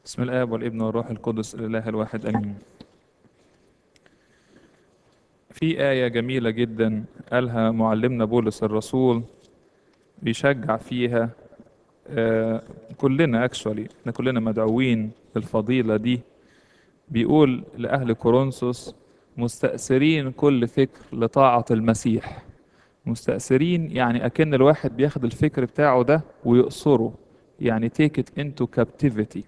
بسم الآب والابن والروح القدس الإله الواحد آمين. في آية جميلة جدا قالها معلمنا بولس الرسول بيشجع فيها آه، كلنا اكشولي احنا كلنا مدعوين للفضيلة دي بيقول لأهل كورنثوس مستأثرين كل فكر لطاعة المسيح مستأثرين يعني أكن الواحد بياخد الفكر بتاعه ده ويقصره يعني take it into captivity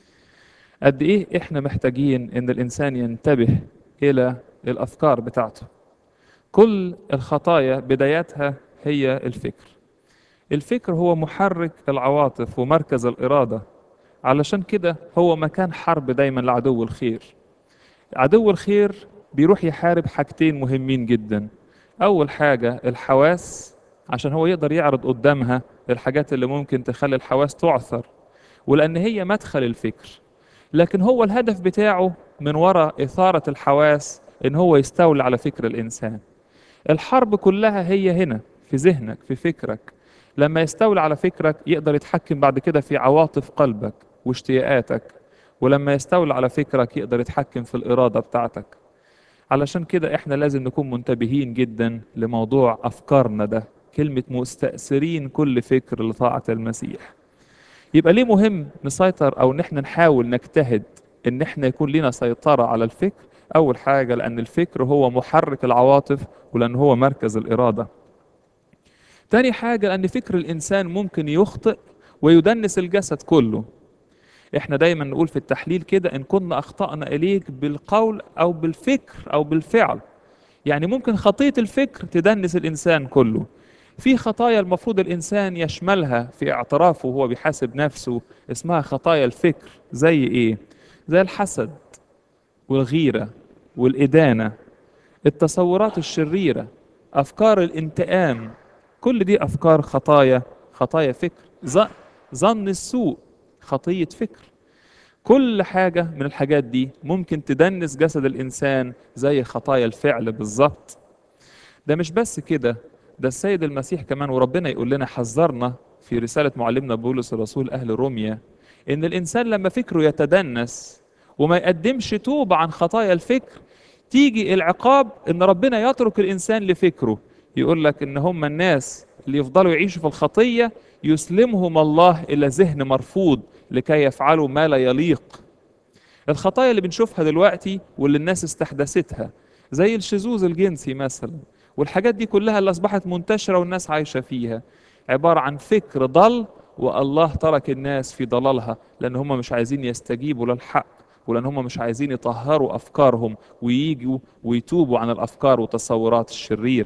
قد ايه احنا محتاجين ان الانسان ينتبه الى الافكار بتاعته كل الخطايا بدايتها هي الفكر الفكر هو محرك العواطف ومركز الاراده علشان كده هو مكان حرب دايما لعدو الخير عدو الخير بيروح يحارب حاجتين مهمين جدا اول حاجه الحواس عشان هو يقدر يعرض قدامها الحاجات اللي ممكن تخلي الحواس تعثر ولان هي مدخل الفكر لكن هو الهدف بتاعه من وراء إثارة الحواس إن هو يستولي على فكر الإنسان الحرب كلها هي هنا في ذهنك في فكرك لما يستولي على فكرك يقدر يتحكم بعد كده في عواطف قلبك واشتياقاتك ولما يستولي على فكرك يقدر يتحكم في الإرادة بتاعتك علشان كده احنا لازم نكون منتبهين جدا لموضوع أفكارنا ده كلمة مستأثرين كل فكر لطاعة المسيح يبقى ليه مهم نسيطر او ان احنا نحاول نجتهد ان احنا يكون لنا سيطرة على الفكر اول حاجة لان الفكر هو محرك العواطف ولان هو مركز الارادة تاني حاجة لان فكر الانسان ممكن يخطئ ويدنس الجسد كله احنا دايما نقول في التحليل كده ان كنا اخطأنا اليك بالقول او بالفكر او بالفعل يعني ممكن خطية الفكر تدنس الانسان كله في خطايا المفروض الإنسان يشملها في اعترافه وهو بيحاسب نفسه اسمها خطايا الفكر زي إيه؟ زي الحسد والغيرة والإدانة التصورات الشريرة أفكار الانتقام كل دي أفكار خطايا خطايا فكر ظ- ظن السوء خطية فكر كل حاجة من الحاجات دي ممكن تدنس جسد الإنسان زي خطايا الفعل بالظبط ده مش بس كده ده السيد المسيح كمان وربنا يقول لنا حذرنا في رسالة معلمنا بولس الرسول أهل روميا إن الإنسان لما فكره يتدنس وما يقدمش توبة عن خطايا الفكر تيجي العقاب إن ربنا يترك الإنسان لفكره يقول لك إن هم الناس اللي يفضلوا يعيشوا في الخطية يسلمهم الله إلى ذهن مرفوض لكي يفعلوا ما لا يليق الخطايا اللي بنشوفها دلوقتي واللي الناس استحدثتها زي الشذوذ الجنسي مثلا والحاجات دي كلها اللي أصبحت منتشرة والناس عايشة فيها عبارة عن فكر ضل والله ترك الناس في ضلالها لأن هم مش عايزين يستجيبوا للحق ولأن هم مش عايزين يطهروا أفكارهم وييجوا ويتوبوا عن الأفكار والتصورات الشريرة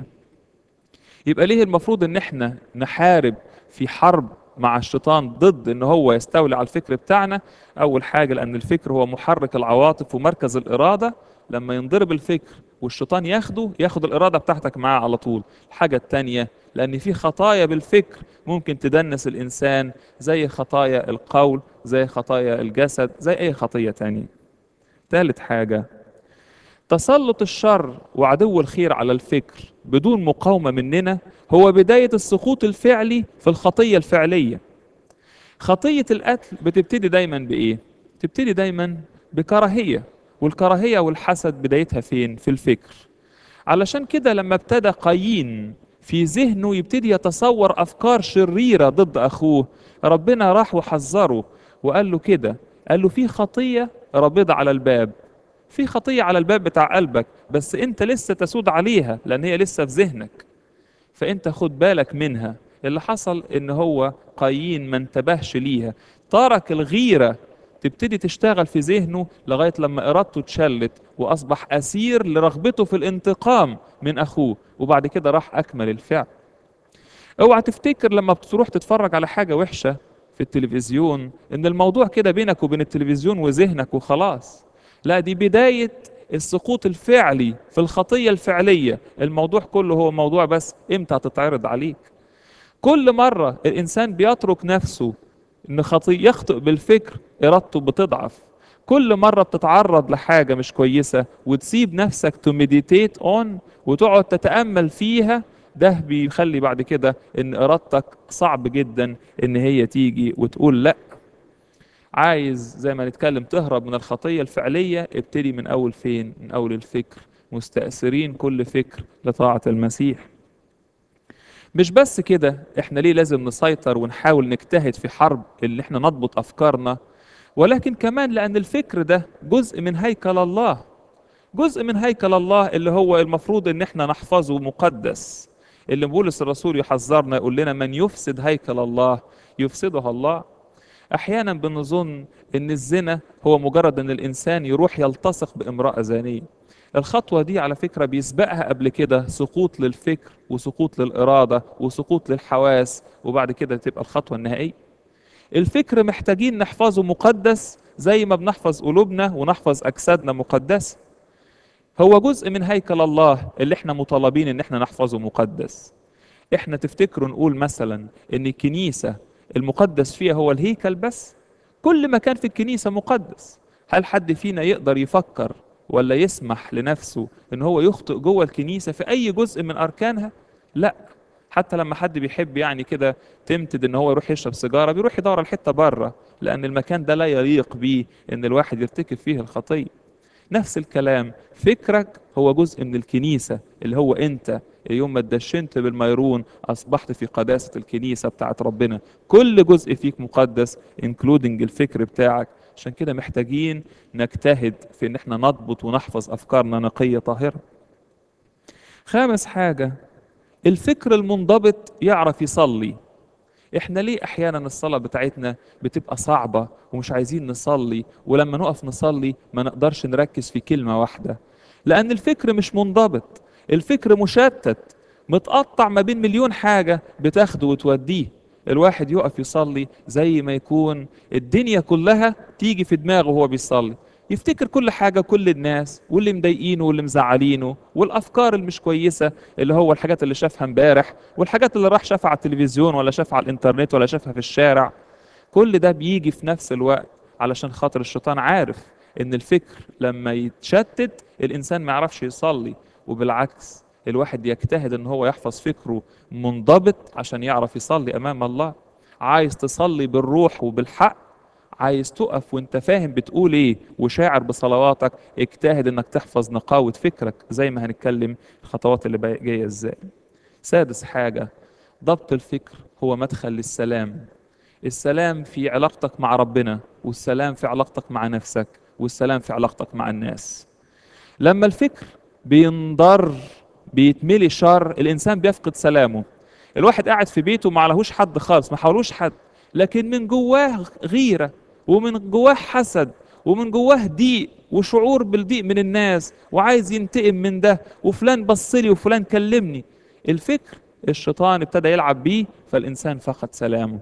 يبقى ليه المفروض ان احنا نحارب في حرب مع الشيطان ضد ان هو يستولي على الفكر بتاعنا اول حاجة لان الفكر هو محرك العواطف ومركز الارادة لما ينضرب الفكر والشيطان ياخده ياخد الارادة بتاعتك معاه على طول الحاجة التانية لان في خطايا بالفكر ممكن تدنس الانسان زي خطايا القول زي خطايا الجسد زي اي خطية تانية ثالث حاجة تسلط الشر وعدو الخير على الفكر بدون مقاومة مننا هو بداية السقوط الفعلي في الخطية الفعلية خطية القتل بتبتدي دايما بإيه؟ تبتدي دايما بكراهية والكراهية والحسد بدايتها فين؟ في الفكر علشان كده لما ابتدى قايين في ذهنه يبتدي يتصور أفكار شريرة ضد أخوه ربنا راح وحذره وقال له كده قال له في خطية رابضة على الباب في خطية على الباب بتاع قلبك بس انت لسه تسود عليها لان هي لسه في ذهنك فانت خد بالك منها اللي حصل ان هو قايين ما انتبهش ليها ترك الغيرة تبتدي تشتغل في ذهنه لغاية لما إرادته اتشلت وأصبح أسير لرغبته في الانتقام من أخوه وبعد كده راح أكمل الفعل اوعى تفتكر لما بتروح تتفرج على حاجة وحشة في التلفزيون ان الموضوع كده بينك وبين التلفزيون وذهنك وخلاص لا دي بداية السقوط الفعلي في الخطية الفعلية الموضوع كله هو موضوع بس امتى هتتعرض عليك كل مرة الإنسان بيترك نفسه إن خطي يخطئ بالفكر إرادته بتضعف كل مرة بتتعرض لحاجة مش كويسة وتسيب نفسك تو مديتيت اون وتقعد تتأمل فيها ده بيخلي بعد كده إن إرادتك صعب جدا إن هي تيجي وتقول لأ عايز زي ما نتكلم تهرب من الخطية الفعلية ابتدي من أول فين من أول الفكر مستأثرين كل فكر لطاعة المسيح مش بس كده احنا ليه لازم نسيطر ونحاول نجتهد في حرب اللي احنا نضبط أفكارنا ولكن كمان لأن الفكر ده جزء من هيكل الله جزء من هيكل الله اللي هو المفروض ان احنا نحفظه مقدس اللي بولس الرسول يحذرنا يقول لنا من يفسد هيكل الله يفسدها الله احيانا بنظن ان الزنا هو مجرد ان الانسان يروح يلتصق بامراه زانيه الخطوه دي على فكره بيسبقها قبل كده سقوط للفكر وسقوط للاراده وسقوط للحواس وبعد كده تبقى الخطوه النهائيه الفكر محتاجين نحفظه مقدس زي ما بنحفظ قلوبنا ونحفظ اجسادنا مقدسه هو جزء من هيكل الله اللي احنا مطالبين ان احنا نحفظه مقدس احنا تفتكروا نقول مثلا ان الكنيسة المقدس فيها هو الهيكل بس كل مكان في الكنيسة مقدس هل حد فينا يقدر يفكر ولا يسمح لنفسه ان هو يخطئ جوه الكنيسة في اي جزء من اركانها لا حتى لما حد بيحب يعني كده تمتد ان هو يروح يشرب سيجارة بيروح يدور على الحتة بره لان المكان ده لا يليق بيه ان الواحد يرتكب فيه الخطيه نفس الكلام فكرك هو جزء من الكنيسة اللي هو أنت يوم ما اتدشنت بالميرون أصبحت في قداسة الكنيسة بتاعت ربنا كل جزء فيك مقدس انكلودنج الفكر بتاعك عشان كده محتاجين نجتهد في ان احنا نضبط ونحفظ افكارنا نقية طاهرة خامس حاجة الفكر المنضبط يعرف يصلي احنا ليه احيانا الصلاة بتاعتنا بتبقى صعبة ومش عايزين نصلي ولما نقف نصلي ما نقدرش نركز في كلمة واحدة لان الفكر مش منضبط الفكر مشتت متقطع ما بين مليون حاجة بتاخده وتوديه الواحد يقف يصلي زي ما يكون الدنيا كلها تيجي في دماغه وهو بيصلي يفتكر كل حاجة كل الناس واللي مضايقينه واللي مزعلينه والأفكار المش كويسة اللي هو الحاجات اللي شافها امبارح والحاجات اللي راح شافها على التلفزيون ولا شافها على الإنترنت ولا شافها في الشارع كل ده بيجي في نفس الوقت علشان خاطر الشيطان عارف إن الفكر لما يتشتت الإنسان ما يعرفش يصلي وبالعكس الواحد يجتهد إن هو يحفظ فكره منضبط عشان يعرف يصلي أمام الله عايز تصلي بالروح وبالحق عايز تقف وانت فاهم بتقول ايه وشاعر بصلواتك اجتهد انك تحفظ نقاوة فكرك زي ما هنتكلم الخطوات اللي بقى- جاية ازاي سادس حاجة ضبط الفكر هو مدخل للسلام السلام في علاقتك مع ربنا والسلام في علاقتك مع نفسك والسلام في علاقتك مع الناس لما الفكر بينضر بيتملي شر الانسان بيفقد سلامه الواحد قاعد في بيته ما عليهوش حد خالص ما حولوش حد لكن من جواه غيرة ومن جواه حسد ومن جواه ضيق وشعور بالضيق من الناس وعايز ينتقم من ده وفلان بصلي وفلان كلمني الفكر الشيطان ابتدى يلعب بيه فالإنسان فقد سلامه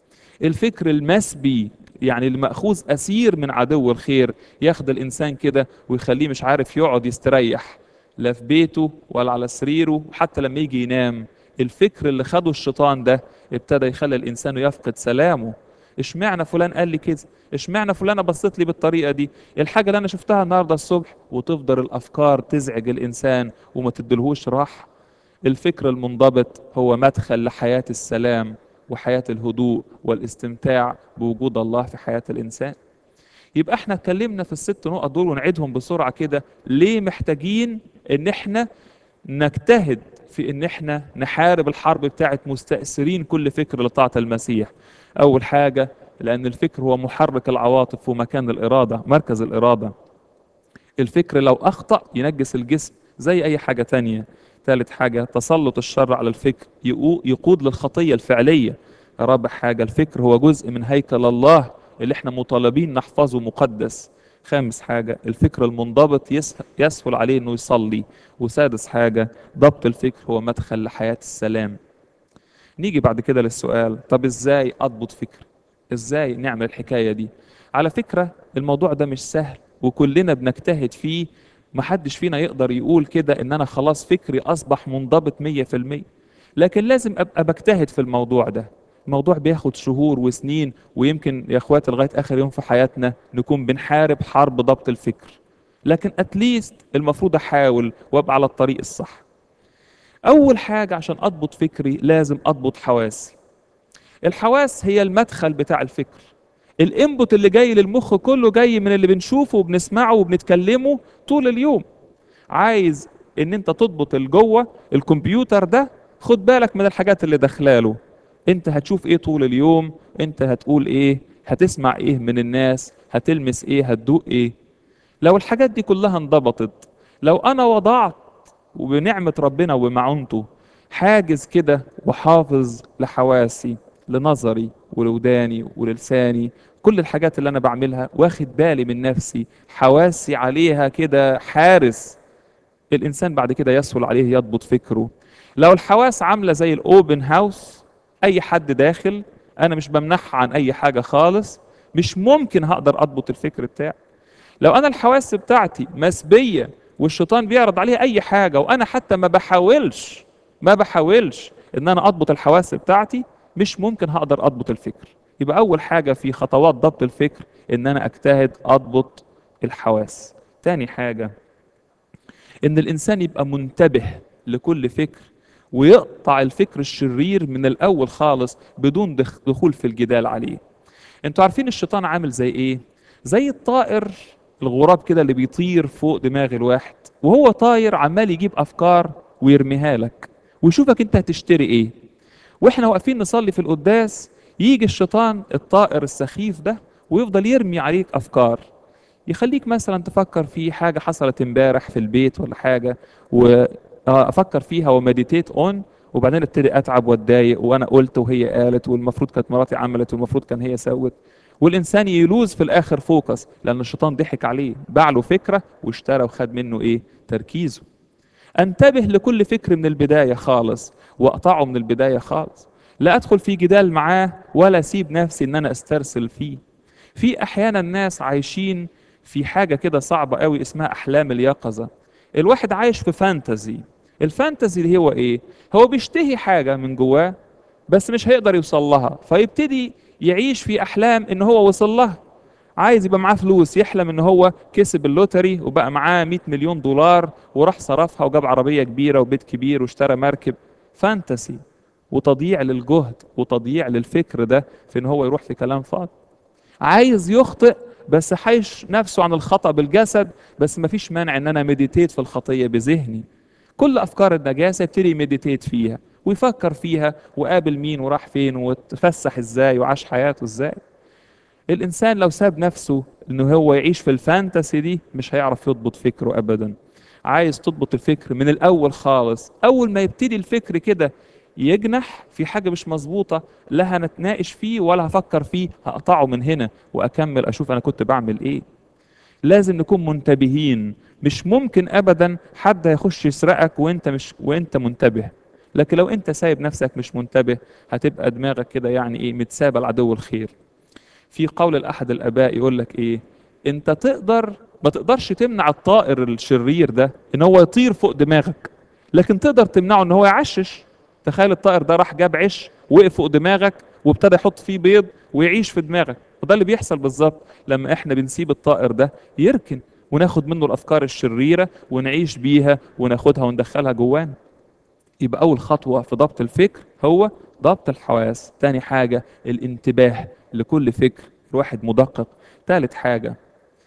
الفكر المسبي يعني المأخوذ أسير من عدو الخير ياخد الإنسان كده ويخليه مش عارف يقعد يستريح لا في بيته ولا على سريره حتى لما يجي ينام الفكر اللي خده الشيطان ده ابتدى يخلي الإنسان يفقد سلامه اشمعنى فلان قال لي كده اشمعنى فلانة بصت لي بالطريقة دي الحاجة اللي أنا شفتها النهاردة الصبح وتفضل الأفكار تزعج الإنسان وما تدلهوش راحة الفكر المنضبط هو مدخل لحياة السلام وحياة الهدوء والاستمتاع بوجود الله في حياة الإنسان يبقى احنا اتكلمنا في الست نقط دول ونعيدهم بسرعة كده ليه محتاجين ان احنا نجتهد في ان احنا نحارب الحرب بتاعت مستأثرين كل فكر لطاعة المسيح اول حاجة لان الفكر هو محرك العواطف ومكان الارادة مركز الارادة الفكر لو اخطأ ينجس الجسم زي اي حاجة تانية ثالث حاجة تسلط الشر على الفكر يقو- يقود للخطية الفعلية رابع حاجة الفكر هو جزء من هيكل الله اللي احنا مطالبين نحفظه مقدس خامس حاجة الفكر المنضبط يس- يسهل عليه انه يصلي وسادس حاجة ضبط الفكر هو مدخل لحياة السلام نيجي بعد كده للسؤال طب ازاي اضبط فكر ازاي نعمل الحكاية دي على فكرة الموضوع ده مش سهل وكلنا بنجتهد فيه محدش فينا يقدر يقول كده ان انا خلاص فكري اصبح منضبط مية في المية لكن لازم ابقى بجتهد في الموضوع ده الموضوع بياخد شهور وسنين ويمكن يا اخواتي لغاية اخر يوم في حياتنا نكون بنحارب حرب ضبط الفكر لكن اتليست المفروض احاول وابقى على الطريق الصح اول حاجة عشان اضبط فكري لازم اضبط حواسي الحواس هي المدخل بتاع الفكر الانبوت اللي جاي للمخ كله جاي من اللي بنشوفه وبنسمعه وبنتكلمه طول اليوم عايز ان انت تضبط الجوه الكمبيوتر ده خد بالك من الحاجات اللي داخلاله انت هتشوف ايه طول اليوم انت هتقول ايه هتسمع ايه من الناس هتلمس ايه هتدوق ايه لو الحاجات دي كلها انضبطت لو انا وضعت وبنعمة ربنا ومعونته حاجز كده وحافظ لحواسي لنظري ولوداني وللساني كل الحاجات اللي انا بعملها واخد بالي من نفسي حواسي عليها كده حارس الانسان بعد كده يسهل عليه يضبط فكره لو الحواس عامله زي الاوبن هاوس اي حد داخل انا مش بمنعها عن اي حاجه خالص مش ممكن هقدر اضبط الفكر بتاعي لو انا الحواس بتاعتي مسبيه والشيطان بيعرض عليها اي حاجه وانا حتى ما بحاولش ما بحاولش ان انا اضبط الحواس بتاعتي مش ممكن هقدر اضبط الفكر يبقى اول حاجه في خطوات ضبط الفكر ان انا اجتهد اضبط الحواس تاني حاجه ان الانسان يبقى منتبه لكل فكر ويقطع الفكر الشرير من الاول خالص بدون دخ- دخول في الجدال عليه انتوا عارفين الشيطان عامل زي ايه زي الطائر الغراب كده اللي بيطير فوق دماغ الواحد وهو طاير عمال يجيب افكار ويرميها لك ويشوفك انت هتشتري ايه واحنا واقفين نصلي في القداس يجي الشيطان الطائر السخيف ده ويفضل يرمي عليك افكار يخليك مثلا تفكر في حاجه حصلت امبارح في البيت ولا حاجه وافكر فيها ومديتيت اون وبعدين ابتدي اتعب واتضايق وانا قلت وهي قالت والمفروض كانت مراتي عملت والمفروض كان هي سوت والانسان يلوز في الاخر فوكس لان الشيطان ضحك عليه باع له فكره واشترى وخد منه ايه تركيزه انتبه لكل فكر من البدايه خالص واقطعه من البدايه خالص لا ادخل في جدال معاه ولا اسيب نفسي ان انا استرسل فيه في احيانا ناس عايشين في حاجه كده صعبه قوي اسمها احلام اليقظه الواحد عايش في فانتزي الفانتزي اللي هو ايه هو بيشتهي حاجه من جواه بس مش هيقدر يوصل لها فيبتدي يعيش في احلام ان هو وصل لها عايز يبقى معاه فلوس يحلم ان هو كسب اللوتري وبقى معاه 100 مليون دولار وراح صرفها وجاب عربيه كبيره وبيت كبير واشترى مركب فانتسي وتضييع للجهد وتضييع للفكر ده في ان هو يروح في كلام فاضي عايز يخطئ بس حيش نفسه عن الخطأ بالجسد بس مفيش مانع ان انا مديتيت في الخطية بذهني كل افكار النجاسة يبتدي يمديتيت فيها ويفكر فيها وقابل مين وراح فين وتفسح ازاي وعاش حياته ازاي الانسان لو ساب نفسه انه هو يعيش في الفانتسي دي مش هيعرف يضبط فكره ابدا عايز تضبط الفكر من الاول خالص اول ما يبتدي الفكر كده يجنح في حاجه مش مظبوطه لا هنتناقش فيه ولا هفكر فيه هقطعه من هنا واكمل اشوف انا كنت بعمل ايه لازم نكون منتبهين مش ممكن ابدا حد هيخش يسرقك وانت مش وانت منتبه لكن لو انت سايب نفسك مش منتبه هتبقى دماغك كده يعني ايه متسابه لعدو الخير في قول الاحد الاباء يقول لك ايه انت تقدر ما تقدرش تمنع الطائر الشرير ده ان هو يطير فوق دماغك لكن تقدر تمنعه ان هو يعشش تخيل الطائر ده راح جاب عش وقف فوق دماغك وابتدى يحط فيه بيض ويعيش في دماغك وده اللي بيحصل بالظبط لما احنا بنسيب الطائر ده يركن وناخد منه الافكار الشريره ونعيش بيها وناخدها وندخلها جوانا يبقى اول خطوه في ضبط الفكر هو ضبط الحواس تاني حاجه الانتباه لكل فكر الواحد مدقق ثالث حاجه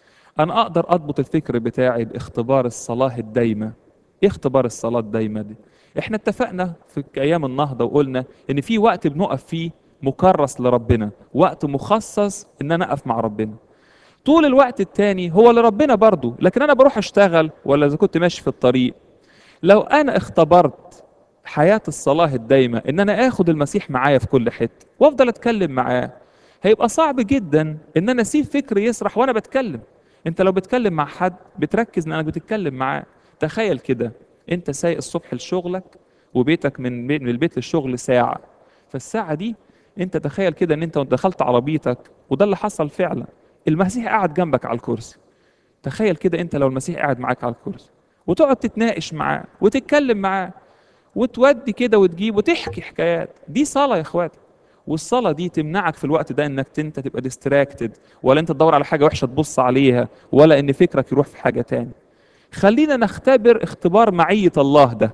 انا اقدر اضبط الفكر بتاعي باختبار الصلاه الدايمه ايه اختبار الصلاه الدايمه دي احنا اتفقنا في ايام النهضه وقلنا ان في وقت بنقف فيه مكرس لربنا وقت مخصص ان انا اقف مع ربنا طول الوقت التاني هو لربنا برضو لكن انا بروح اشتغل ولا اذا كنت ماشي في الطريق لو انا اختبرت حياة الصلاة الدايمة ان انا اخد المسيح معايا في كل حتة وافضل اتكلم معاه هيبقى صعب جدا ان انا اسيب فكري يسرح وانا بتكلم انت لو بتكلم مع حد بتركز انك بتتكلم معاه تخيل كده انت سايق الصبح لشغلك وبيتك من من البيت للشغل ساعة فالساعة دي انت تخيل كده ان انت دخلت عربيتك وده اللي حصل فعلا المسيح قاعد جنبك على الكرسي تخيل كده انت لو المسيح قاعد معاك على الكرسي وتقعد تتناقش معاه وتتكلم معاه وتودي كده وتجيب وتحكي حكايات دي صلاة يا اخواتي والصلاة دي تمنعك في الوقت ده انك انت تبقى ديستراكتد ولا انت تدور على حاجة وحشة تبص عليها ولا ان فكرك يروح في حاجة تاني خلينا نختبر اختبار معية الله ده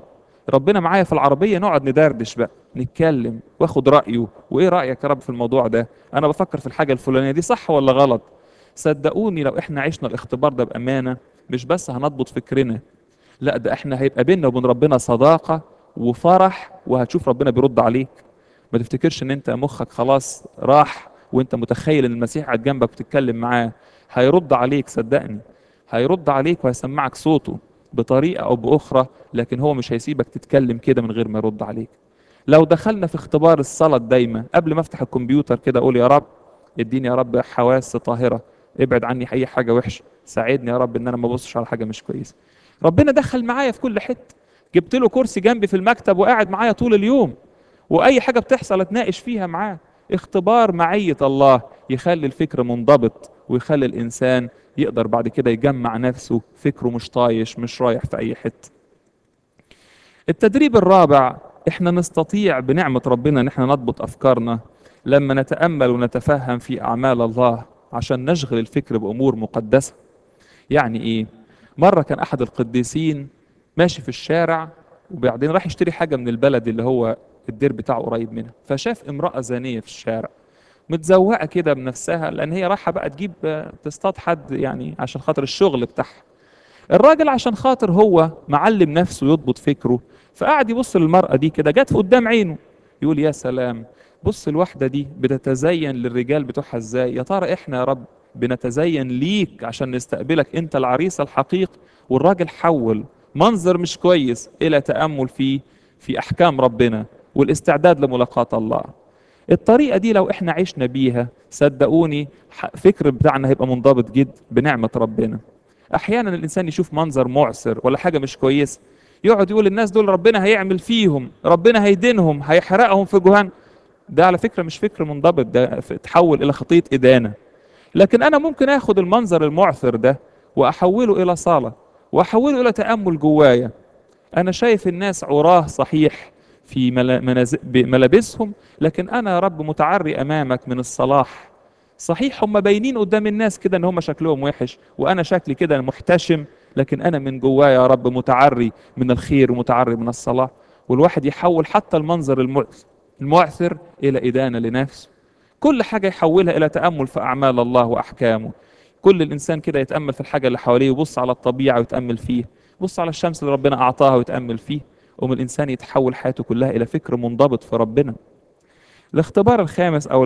ربنا معايا في العربيه نقعد ندردش بقى نتكلم واخد رايه وايه رايك يا رب في الموضوع ده انا بفكر في الحاجه الفلانيه دي صح ولا غلط صدقوني لو احنا عشنا الاختبار ده بامانه مش بس هنضبط فكرنا لا ده احنا هيبقى بيننا وبين ربنا صداقه وفرح وهتشوف ربنا بيرد عليك ما تفتكرش ان انت مخك خلاص راح وانت متخيل ان المسيح قاعد جنبك وتتكلم معاه هيرد عليك صدقني هيرد عليك وهيسمعك صوته بطريقه او باخرى لكن هو مش هيسيبك تتكلم كده من غير ما يرد عليك لو دخلنا في اختبار الصلاه دايما قبل ما افتح الكمبيوتر كده اقول يا رب اديني يا رب حواس طاهره ابعد عني اي حاجه وحشه ساعدني يا رب ان انا ما ابصش على حاجه مش كويسه ربنا دخل معايا في كل حته جبت له كرسي جنبي في المكتب وقاعد معايا طول اليوم واي حاجه بتحصل اتناقش فيها معاه اختبار معيه الله يخلي الفكر منضبط ويخلي الانسان يقدر بعد كده يجمع نفسه فكره مش طايش مش رايح في اي حته التدريب الرابع احنا نستطيع بنعمه ربنا ان احنا نضبط افكارنا لما نتامل ونتفهم في اعمال الله عشان نشغل الفكر بامور مقدسه يعني ايه مره كان احد القديسين ماشي في الشارع وبعدين راح يشتري حاجه من البلد اللي هو الدير بتاعه قريب منها فشاف امراه زانيه في الشارع متزوقه كده بنفسها لان هي رايحه بقى تجيب تصطاد حد يعني عشان خاطر الشغل بتاعها الراجل عشان خاطر هو معلم نفسه يضبط فكره فقعد يبص للمرأة دي كده جت في قدام عينه يقول يا سلام بص الواحدة دي بتتزين للرجال بتوعها ازاي يا ترى احنا يا رب بنتزين ليك عشان نستقبلك انت العريس الحقيقي والراجل حول منظر مش كويس الى تأمل في في احكام ربنا والاستعداد لملاقاة الله الطريقة دي لو احنا عشنا بيها صدقوني فكر بتاعنا هيبقى منضبط جدا بنعمة ربنا احيانا الانسان يشوف منظر معسر ولا حاجة مش كويسة يقعد يقول الناس دول ربنا هيعمل فيهم ربنا هيدينهم هيحرقهم في جهنم ده على فكرة مش فكر منضبط ده تحول إلى خطية إدانة لكن أنا ممكن آخد المنظر المعثر ده وأحوله إلى صلاة وأحوله إلى تأمل جوايا أنا شايف الناس عراه صحيح في ملابسهم لكن أنا يا رب متعري أمامك من الصلاح صحيح هم باينين قدام الناس كده ان هم شكلهم وحش وانا شكلي كده محتشم لكن انا من جوايا يا رب متعري من الخير ومتعري من الصلاح والواحد يحول حتى المنظر المعثر الى ادانه لنفسه كل حاجه يحولها الى تامل في اعمال الله واحكامه كل الانسان كده يتامل في الحاجه اللي حواليه ويبص على الطبيعه ويتامل فيه يبص على الشمس اللي ربنا اعطاها ويتامل فيه ومن الانسان يتحول حياته كلها الى فكر منضبط في ربنا الاختبار الخامس او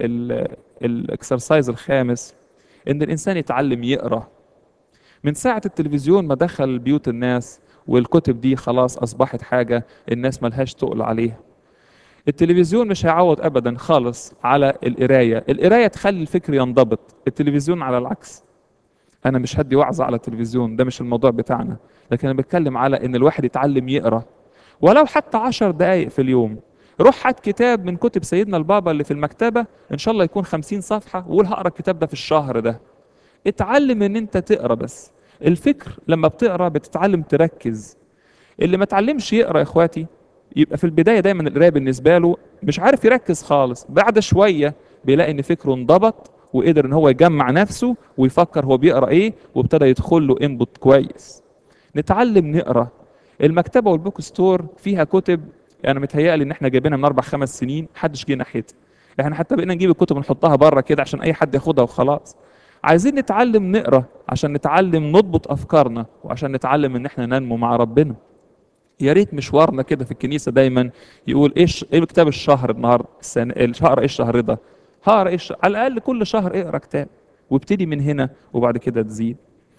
الاكسرسايز الخامس ان الانسان يتعلم يقرا من ساعه التلفزيون ما دخل بيوت الناس والكتب دي خلاص اصبحت حاجه الناس ملهاش تقل عليها التلفزيون مش هيعوض ابدا خالص على القرايه القرايه تخلي الفكر ينضبط التلفزيون على العكس انا مش هدي وعظه على التلفزيون ده مش الموضوع بتاعنا لكن انا بتكلم على ان الواحد يتعلم يقرا ولو حتى عشر دقائق في اليوم روح هات كتاب من كتب سيدنا البابا اللي في المكتبة إن شاء الله يكون خمسين صفحة وقول هقرا الكتاب ده في الشهر ده اتعلم إن أنت تقرا بس الفكر لما بتقرا بتتعلم تركز اللي ما اتعلمش يقرا يا إخواتي يبقى في البداية دايما القراية بالنسبة له مش عارف يركز خالص بعد شوية بيلاقي إن فكره انضبط وقدر إن هو يجمع نفسه ويفكر هو بيقرا إيه وابتدى يدخل له انبوت كويس نتعلم نقرا المكتبة والبوك ستور فيها كتب يعني متهيألي ان احنا جايبينها من اربع خمس سنين محدش جه ناحيتها احنا حتى بقينا نجيب الكتب نحطها بره كده عشان اي حد ياخدها وخلاص عايزين نتعلم نقرا عشان نتعلم نضبط افكارنا وعشان نتعلم ان احنا ننمو مع ربنا يا ريت مشوارنا كده في الكنيسه دايما يقول ايش ايه كتاب الشهر النهارده السنه هقرا ايه الشهر ده هقرا ايه الشهر. على الاقل كل شهر اقرا كتاب وابتدي من هنا وبعد كده تزيد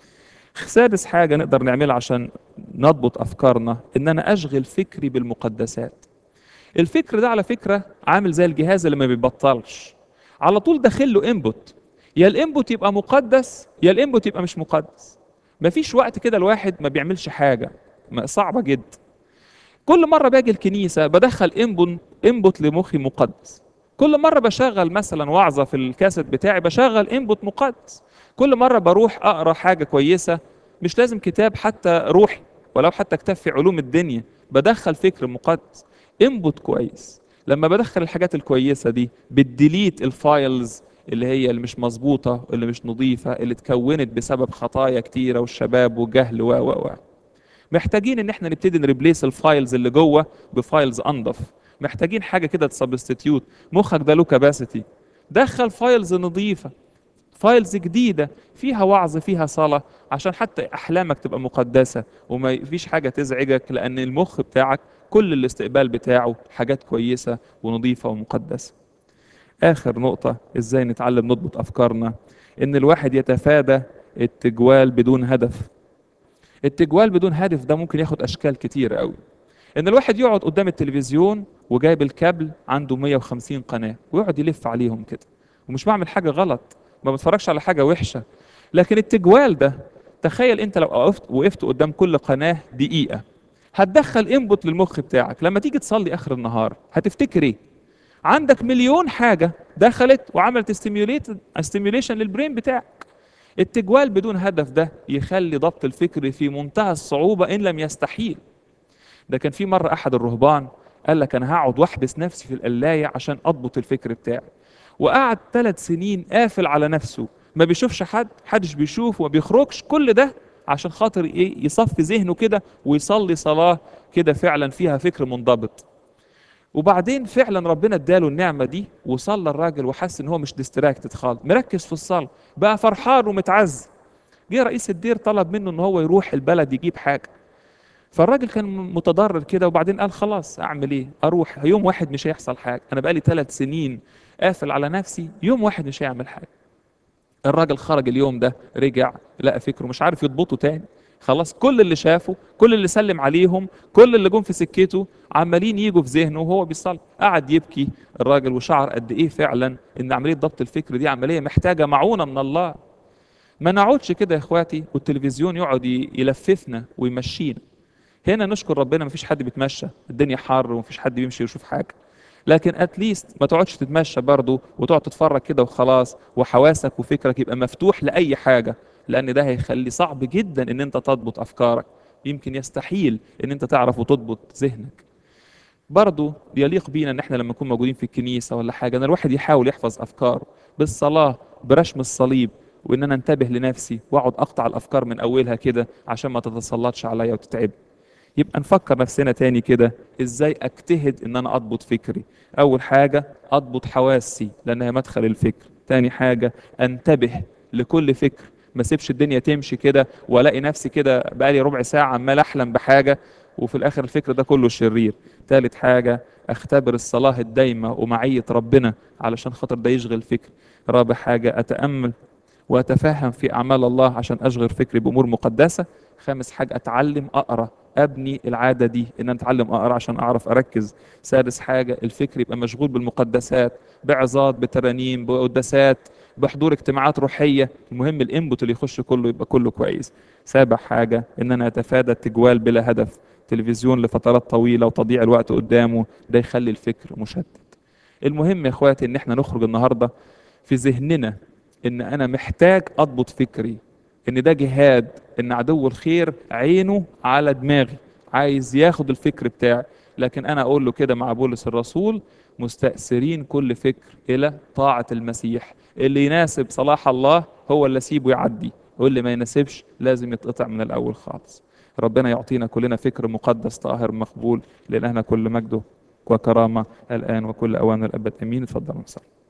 سادس حاجة نقدر نعملها عشان نضبط أفكارنا إن أنا أشغل فكري بالمقدسات الفكر ده على فكرة عامل زي الجهاز اللي ما بيبطلش على طول داخل له انبوت يا الانبوت يبقى مقدس يا الانبوت يبقى مش مقدس مفيش وقت كده الواحد ما بيعملش حاجة صعبة جدا كل مرة باجي الكنيسة بدخل انبوت انبوت لمخي مقدس كل مرة بشغل مثلا وعظة في الكاسيت بتاعي بشغل انبوت مقدس كل مرة بروح أقرأ حاجة كويسة مش لازم كتاب حتى روحي ولو حتى كتاب في علوم الدنيا بدخل فكر مقدس انبوت كويس لما بدخل الحاجات الكويسة دي بتديليت الفايلز اللي هي اللي مش مظبوطة اللي مش نظيفة اللي اتكونت بسبب خطايا كتيرة والشباب وجهل و و و محتاجين ان احنا نبتدي نريبليس الفايلز اللي جوه بفايلز انضف محتاجين حاجه كده تسبستيوت مخك ده له كباسيتي دخل فايلز نظيفه فايلز جديده فيها وعظ فيها صلاه عشان حتى احلامك تبقى مقدسه وما فيش حاجه تزعجك لان المخ بتاعك كل الاستقبال بتاعه حاجات كويسه ونظيفه ومقدسه اخر نقطه ازاي نتعلم نضبط افكارنا ان الواحد يتفادى التجوال بدون هدف التجوال بدون هدف ده ممكن ياخد اشكال كتير قوي ان الواحد يقعد قدام التلفزيون وجايب الكابل عنده 150 قناه ويقعد يلف عليهم كده ومش بعمل حاجه غلط ما بتفرجش على حاجه وحشه لكن التجوال ده تخيل انت لو وقفت وقفت قدام كل قناه دقيقه هتدخل انبوت للمخ بتاعك لما تيجي تصلي اخر النهار هتفتكر ايه عندك مليون حاجه دخلت وعملت ستيميوليشن للبرين بتاعك التجوال بدون هدف ده يخلي ضبط الفكر في منتهى الصعوبه ان لم يستحيل ده كان في مره احد الرهبان قال لك انا هقعد واحبس نفسي في القلايه عشان اضبط الفكر بتاعي وقعد ثلاث سنين قافل على نفسه ما بيشوفش حد حدش بيشوف وما بيخرجش كل ده عشان خاطر ايه يصفي ذهنه كده ويصلي صلاه كده فعلا فيها فكر منضبط وبعدين فعلا ربنا اداله النعمه دي وصلى الراجل وحس ان هو مش ديستراكتد خالص مركز في الصلاه بقى فرحان ومتعز جه رئيس الدير طلب منه ان هو يروح البلد يجيب حاجه فالراجل كان متضرر كده وبعدين قال خلاص اعمل ايه اروح يوم واحد مش هيحصل حاجه انا بقالي ثلاث سنين قافل على نفسي يوم واحد مش هيعمل حاجه الراجل خرج اليوم ده رجع لقى فكره مش عارف يضبطه تاني خلاص كل اللي شافه كل اللي سلم عليهم كل اللي جم في سكته عمالين يجوا في ذهنه وهو بيصلي قعد يبكي الراجل وشعر قد ايه فعلا ان عمليه ضبط الفكر دي عمليه محتاجه معونه من الله ما نقعدش كده يا اخواتي والتلفزيون يقعد يلففنا ويمشينا هنا نشكر ربنا مفيش حد بيتمشى الدنيا حر ومفيش حد بيمشي يشوف حاجه لكن اتليست ما تقعدش تتمشى برضه وتقعد تتفرج كده وخلاص وحواسك وفكرك يبقى مفتوح لاي حاجه لان ده هيخلي صعب جدا ان انت تضبط افكارك يمكن يستحيل ان انت تعرف وتضبط ذهنك برضه يليق بينا ان احنا لما نكون موجودين في الكنيسه ولا حاجه ان الواحد يحاول يحفظ افكاره بالصلاه برشم الصليب وان انا انتبه لنفسي واقعد اقطع الافكار من اولها كده عشان ما تتسلطش عليا وتتعب يبقى نفكر نفسنا تاني كده ازاي اجتهد ان انا اضبط فكري اول حاجه اضبط حواسي لانها مدخل الفكر تاني حاجه انتبه لكل فكر ما سيبش الدنيا تمشي كده والاقي نفسي كده بقالي ربع ساعه عمال احلم بحاجه وفي الاخر الفكر ده كله شرير ثالث حاجه اختبر الصلاه الدايمه ومعيه ربنا علشان خاطر ده يشغل فكر رابع حاجه اتامل واتفهم في اعمال الله عشان اشغل فكري بامور مقدسه خامس حاجه اتعلم اقرا ابني العاده دي ان انا اتعلم اقرا عشان اعرف اركز سادس حاجه الفكر يبقى مشغول بالمقدسات بعظات بترانيم بقداسات بحضور اجتماعات روحيه المهم الانبوت اللي يخش كله يبقى كله كويس سابع حاجه ان انا اتفادى التجوال بلا هدف تلفزيون لفترات طويله وتضييع الوقت قدامه ده يخلي الفكر مشتت المهم يا اخواتي ان احنا نخرج النهارده في ذهننا ان انا محتاج اضبط فكري ان ده جهاد ان عدو الخير عينه على دماغي عايز ياخد الفكر بتاعي لكن انا اقول له كده مع بولس الرسول مستأثرين كل فكر الى طاعة المسيح اللي يناسب صلاح الله هو اللي اسيبه يعدي واللي ما يناسبش لازم يتقطع من الاول خالص ربنا يعطينا كلنا فكر مقدس طاهر مقبول لإلهنا كل مجده وكرامة الآن وكل أوان الأبد أمين اتفضلوا نصلي